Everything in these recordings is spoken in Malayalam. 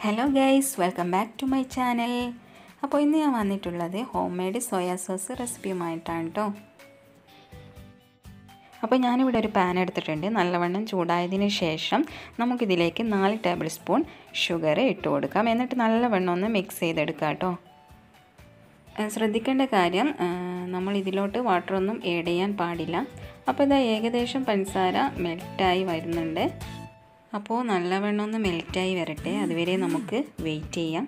hello guys welcome back to my channel അപ്പോൾ ഇന്ന് ഞാൻ വന്നിട്ടുള്ളത് ഹോം മെയ്ഡ് സോയാ സോസ് റെസിപ്പിയുമായിട്ടാണ് കേട്ടോ അപ്പോൾ ഞാനിവിടെ ഒരു പാൻ എടുത്തിട്ടുണ്ട് നല്ലവണ്ണം ചൂടായതിന് ശേഷം നമുക്കിതിലേക്ക് നാല് ടേബിൾ സ്പൂൺ ഷുഗർ ഇട്ട് കൊടുക്കാം എന്നിട്ട് നല്ലവണ്ണം ഒന്ന് മിക്സ് ചെയ്തെടുക്കാം കേട്ടോ ശ്രദ്ധിക്കേണ്ട കാര്യം നമ്മൾ ഇതിലോട്ട് വാട്ടറൊന്നും ഏഡ് ചെയ്യാൻ പാടില്ല അപ്പോൾ ഇതാ ഏകദേശം പഞ്ചസാര മെൽറ്റായി വരുന്നുണ്ട് അപ്പോൾ നല്ലവണ്ണം ഒന്ന് മെൽറ്റായി വരട്ടെ അതുവരെ നമുക്ക് വെയിറ്റ് ചെയ്യാം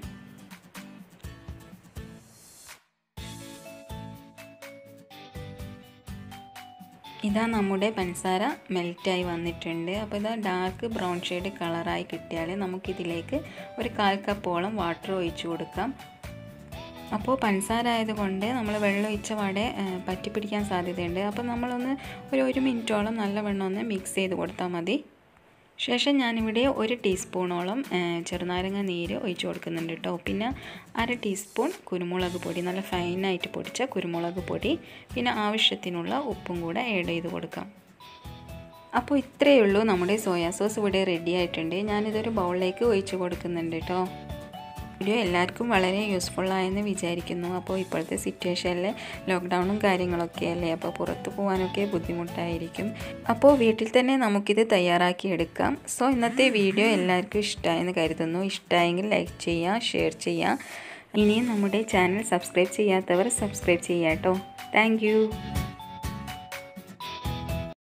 ഇതാ നമ്മുടെ പഞ്ചസാര മെൽറ്റായി വന്നിട്ടുണ്ട് അപ്പോൾ ഇതാ ഡാർക്ക് ബ്രൗൺ ഷെയ്ഡ് കളറായി കിട്ടിയാൽ നമുക്കിതിലേക്ക് ഒരു കാൽ കപ്പോളം വാട്ടർ ഒഴിച്ചു കൊടുക്കാം അപ്പോൾ പഞ്ചസാര ആയതുകൊണ്ട് നമ്മൾ വെള്ളം ഒഴിച്ച വടെ പറ്റിപ്പിടിക്കാൻ സാധ്യതയുണ്ട് അപ്പോൾ നമ്മളൊന്ന് ഒരു ഒരു മിനിറ്റോളം നല്ല വെള്ളം ഒന്ന് മിക്സ് ചെയ്ത് കൊടുത്താൽ മതി ശേഷം ഞാനിവിടെ ഒരു ടീസ്പൂണോളം ചെറുനാരങ്ങ നീര് ഒഴിച്ചു കൊടുക്കുന്നുണ്ട് കേട്ടോ പിന്നെ അര ടീസ്പൂൺ കുരുമുളക് പൊടി നല്ല ഫൈനായിട്ട് പൊടിച്ച കുരുമുളക് പൊടി പിന്നെ ആവശ്യത്തിനുള്ള ഉപ്പും കൂടെ ആഡ് ചെയ്ത് കൊടുക്കാം അപ്പോൾ ഇത്രയേ ഉള്ളൂ നമ്മുടെ സോയാ സോസ് ഇവിടെ റെഡി ആയിട്ടുണ്ട് ഞാനിതൊരു ബൗളിലേക്ക് ഒഴിച്ചു കൊടുക്കുന്നുണ്ട് കേട്ടോ വീഡിയോ എല്ലാവർക്കും വളരെ യൂസ്ഫുൾ ആയെന്ന് വിചാരിക്കുന്നു അപ്പോൾ ഇപ്പോഴത്തെ സിറ്റുവേഷനിൽ ലോക്ക്ഡൗണും കാര്യങ്ങളൊക്കെ അല്ലേ അപ്പോൾ പുറത്ത് പോകാനൊക്കെ ബുദ്ധിമുട്ടായിരിക്കും അപ്പോൾ വീട്ടിൽ തന്നെ നമുക്കിത് തയ്യാറാക്കി എടുക്കാം സോ ഇന്നത്തെ വീഡിയോ എല്ലാവർക്കും ഇഷ്ടമായെന്ന് കരുതുന്നു ഇഷ്ടമായെങ്കിൽ ലൈക്ക് ചെയ്യുക ഷെയർ ചെയ്യുക ഇനിയും നമ്മുടെ ചാനൽ സബ്സ്ക്രൈബ് ചെയ്യാത്തവർ സബ്സ്ക്രൈബ് ചെയ്യാം കേട്ടോ താങ്ക്